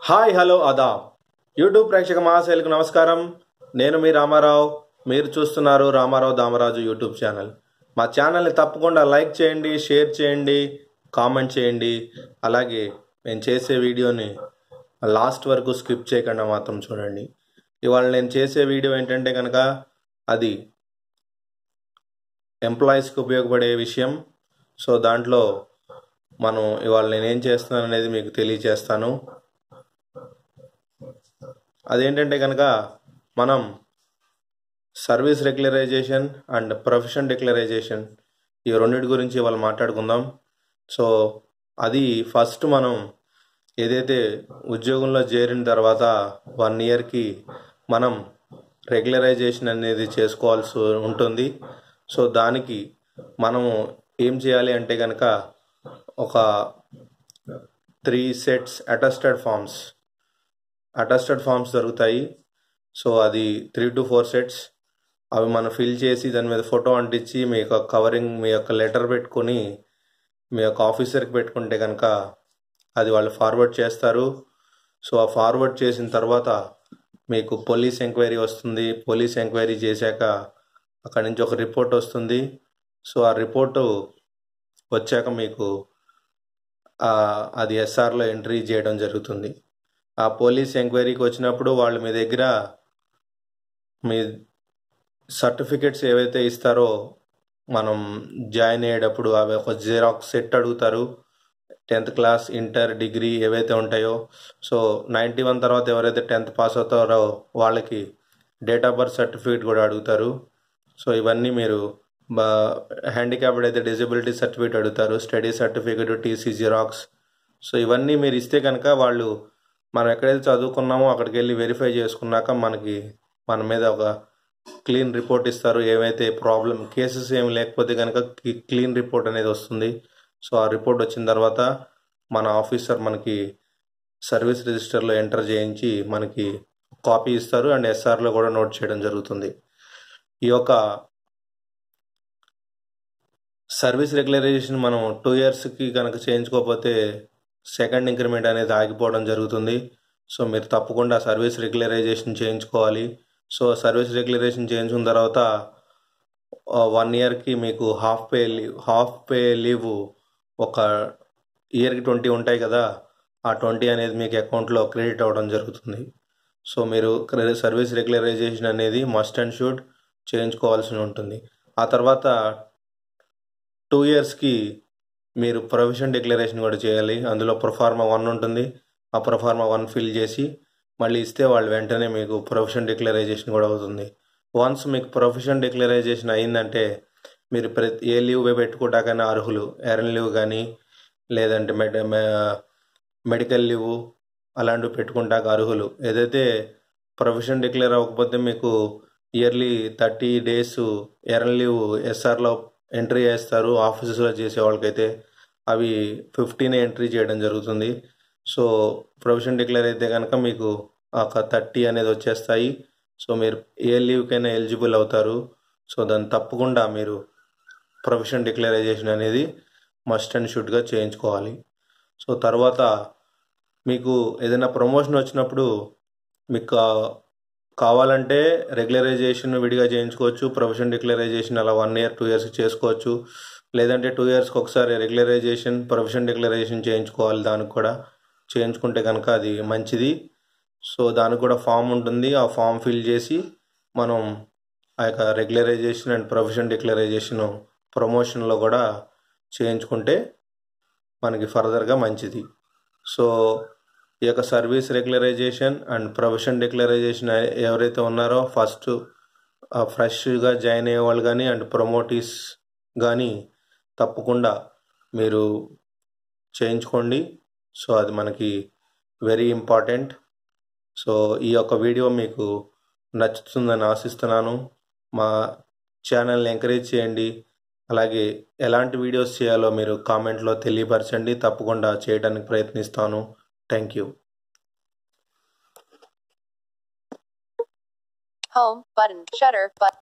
Hi hello అదాబ్ YouTube ప్రేక్షక మహాశైలకు నమస్కారం నేను మీ రామారావు మీరు చూస్తున్నారు రామారావు దామరాజు యూట్యూబ్ ఛానల్ మా ఛానల్ని తప్పకుండా లైక్ చేయండి షేర్ చేయండి కామెంట్ చేయండి అలాగే నేను చేసే వీడియోని లాస్ట్ వరకు స్కిప్ చేయకుండా మాత్రం చూడండి ఇవాళ నేను చేసే వీడియో ఏంటంటే కనుక అది ఎంప్లాయీస్కి ఉపయోగపడే విషయం సో దాంట్లో మనం ఇవాళ నేనేం చేస్తున్నాను అనేది మీకు తెలియజేస్తాను అదేంటంటే కనుక మనం service regularisation and profession declarization ఈ రెండింటి గురించి ఇవాళ మాట్లాడుకుందాం సో అది ఫస్ట్ మనం ఏదైతే ఉద్యోగంలో చేరిన తర్వాత వన్ ఇయర్కి మనం రెగ్యులరైజేషన్ అనేది చేసుకోవాల్సి ఉంటుంది సో దానికి మనము ఏం చేయాలి అంటే కనుక ఒక three sets attested forms attested forms దొరుకుతాయి సో అది త్రీ టు ఫోర్ సెట్స్ అవి మనం ఫిల్ చేసి దాని మీద ఫోటో అంటించి మీ యొక్క కవరింగ్ మీ యొక్క లెటర్ పెట్టుకొని మీ యొక్క ఆఫీసర్కి పెట్టుకుంటే కనుక అది వాళ్ళు ఫార్వర్డ్ చేస్తారు సో ఆ ఫార్వర్డ్ చేసిన తర్వాత మీకు పోలీస్ ఎంక్వైరీ వస్తుంది పోలీస్ ఎంక్వైరీ చేశాక అక్కడి నుంచి ఒక రిపోర్ట్ వస్తుంది సో ఆ రిపోర్టు వచ్చాక మీకు అది ఎస్ఆర్లో ఎంట్రీ చేయడం జరుగుతుంది ఆ పోలీస్ ఎంక్వైరీకి వచ్చినప్పుడు వాళ్ళు మీ దగ్గర మీ సర్టిఫికెట్స్ ఏవైతే ఇస్తారో మనం జాయిన్ అయ్యేటప్పుడు అవి ఒక జిరాక్స్ సెట్ అడుగుతారు టెన్త్ క్లాస్ ఇంటర్ డిగ్రీ ఏవైతే ఉంటాయో సో నైంటీ వన్ తర్వాత ఎవరైతే టెన్త్ పాస్ అవుతారో వాళ్ళకి డేట్ ఆఫ్ బర్త్ సర్టిఫికేట్ కూడా అడుగుతారు సో ఇవన్నీ మీరు హ్యాండిక్యాప్డ్ అయితే డిజబిలిటీ సర్టిఫికేట్ అడుగుతారు study certificate TC xerox so ఇవన్నీ మీరు ఇస్తే కనుక వాళ్ళు మనం ఎక్కడైతే చదువుకున్నామో అక్కడికి వెళ్ళి వెరిఫై చేసుకున్నాక మనకి మన మీద ఒక క్లీన్ రిపోర్ట్ ఇస్తారు ఏమైతే ప్రాబ్లం కేసెస్ ఏమి లేకపోతే కనుక క్లీన్ రిపోర్ట్ అనేది వస్తుంది సో ఆ రిపోర్ట్ వచ్చిన తర్వాత మన ఆఫీసర్ మనకి సర్వీస్ రిజిస్టర్లో ఎంటర్ చేయించి మనకి కాపీ ఇస్తారు అండ్ ఎస్ఆర్లో కూడా నోట్ చేయడం జరుగుతుంది ఈ యొక్క సర్వీస్ రెగ్యులరైజేషన్ మనం టూ ఇయర్స్కి కనుక చేయించుకోకపోతే సెకండ్ ఇంక్రిమెంట్ అనేది ఆగిపోవడం జరుగుతుంది సో మీరు తప్పకుండా సర్వీస్ రెగ్యులరైజేషన్ చేయించుకోవాలి సో సర్వీస్ రెగ్యులరేషన్ చేయించుకున్న తర్వాత వన్ ఇయర్కి మీకు half pay leave half pay leave ఒక ఇయర్కి ట్వంటీ ఉంటాయి కదా ఆ ట్వంటీ అనేది మీకు అకౌంట్లో క్రెడిట్ అవ్వడం జరుగుతుంది సో మీరు సర్వీస్ రెగ్యులరైజేషన్ అనేది మస్ట్ అండ్ షుడ్ చేయించుకోవాల్సి ఉంటుంది ఆ తర్వాత టూ ఇయర్స్కి మీరు ప్రొఫెషన్ డిక్లరేషన్ కూడా చేయాలి అందులో ప్రొఫార్మా వన్ ఉంటుంది ఆ ప్రొఫార్మా వన్ ఫిల్ చేసి మళ్ళీ ఇస్తే వాళ్ళు వెంటనే మీకు ప్రొఫెషన్ డిక్లరైజేషన్ కూడా అవుతుంది వన్స్ మీకు ప్రొఫెషన్ డిక్లరైజేషన్ అయిందంటే మీరు ప్రతి ఏ లీవ్ పెట్టుకోవటాకైనా అర్హులు ఎరన్ లీవ్ కానీ లేదంటే మెడ మెడికల్ లీవ్ అలాంటివి పెట్టుకుంటాక అర్హులు ఏదైతే ప్రొఫెషన్ డిక్లేర్ అవ్వకపోతే మీకు yearly thirty days earn leave ఎస్ఆర్లో ఎంట్రీ చేస్తారు ఆఫీసెస్లో చేసే వాళ్ళకైతే అవి ఫిఫ్టీనే ఎంట్రీ చేయడం జరుగుతుంది సో ప్రొఫెషన్ డిక్లేర్ అయితే కనుక మీకు ఒక థర్టీ అనేది వచ్చేస్తాయి సో మీరు ఏ లీవ్కైనా ఎలిజిబుల్ అవుతారు సో దాన్ని తప్పకుండా మీరు ప్రొఫెషన్ డిక్లరైజేషన్ అనేది మస్ట్ అండ్ షుడ్గా చేయించుకోవాలి సో తర్వాత మీకు ఏదైనా ప్రమోషన్ వచ్చినప్పుడు మీకు కావాలంటే రెగ్యులరైజేషన్ విడిగా చేయించుకోవచ్చు ప్రొఫెషన్ డిక్లరైజేషన్ అలా వన్ ఇయర్ టూ ఇయర్స్ చేసుకోవచ్చు లేదంటే టూ ఇయర్స్కి ఒకసారి రెగ్యులరైజేషన్ ప్రొఫెషన్ డిక్లరైజేషన్ చేయించుకోవాలి దానికి కూడా చేయించుకుంటే కనుక అది మంచిది సో దానికి కూడా ఫామ్ ఉంటుంది ఆ ఫామ్ ఫిల్ చేసి మనం ఆ యొక్క రెగ్యులరైజేషన్ అండ్ ప్రొఫెషన్ డిక్లరైజేషన్ ప్రమోషన్లో కూడా చేయించుకుంటే మనకి ఫర్దర్గా మంచిది సో ఈ యొక్క service regularisation and profession declarization ఎవరైతే ఉన్నారో ఫస్ట్ ఫ్రెష్గా జాయిన్ అయ్యే వాళ్ళు కానీ అండ్ ప్రమోటీస్ కానీ తప్పకుండా మీరు చేయించుకోండి సో అది మనకి వెరీ ఇంపార్టెంట్ సో ఈ యొక్క వీడియో మీకు నచ్చుతుందని ఆశిస్తున్నాను మా ఛానల్ని ఎంకరేజ్ చేయండి అలాగే ఎలాంటి వీడియోస్ చేయాలో మీరు కామెంట్లో తెలియపరచండి తప్పకుండా చేయడానికి ప్రయత్నిస్తాను thank you Home button. Shutter but